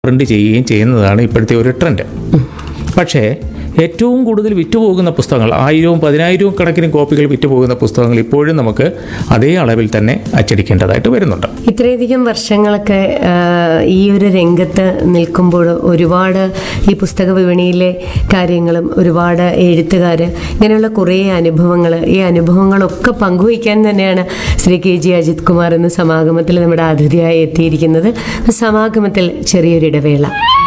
print ചെയ്യുകയും ചെയ്യുന്നതാണ് ഇപ്പോഴത്തെ ഒരു ട്രെൻഡ് പക്ഷേ ഏറ്റവും കൂടുതൽ വിറ്റുപോകുന്ന പുസ്തകങ്ങൾ ആയിരവും പതിനായിരവും കണക്കിന് കോപ്പികൾ വിറ്റുപോകുന്ന പുസ്തകങ്ങൾ ഇപ്പോഴും നമുക്ക് അതേ അളവിൽ തന്നെ അച്ചടിക്കേണ്ടതായിട്ട് വരുന്നുണ്ട് ഇത്രയധികം വർഷങ്ങളൊക്കെ ആ, ഈ ഒരു രംഗത്ത് നിൽക്കുമ്പോൾ ഒരുപാട് ഈ പുസ്തക വിപണിയിലെ കാര്യങ്ങളും ഒരുപാട് എഴുത്തുകാർ ഇങ്ങനെയുള്ള കുറേ അനുഭവങ്ങൾ ഈ അനുഭവങ്ങളൊക്കെ പങ്കുവയ്ക്കാൻ തന്നെയാണ് ശ്രീ കെ ജി അജിത് കുമാർ എന്ന സമാഗമത്തിൽ നമ്മുടെ അതിഥിയായി എത്തിയിരിക്കുന്നത് സമാഗമത്തിൽ ചെറിയൊരിടവേള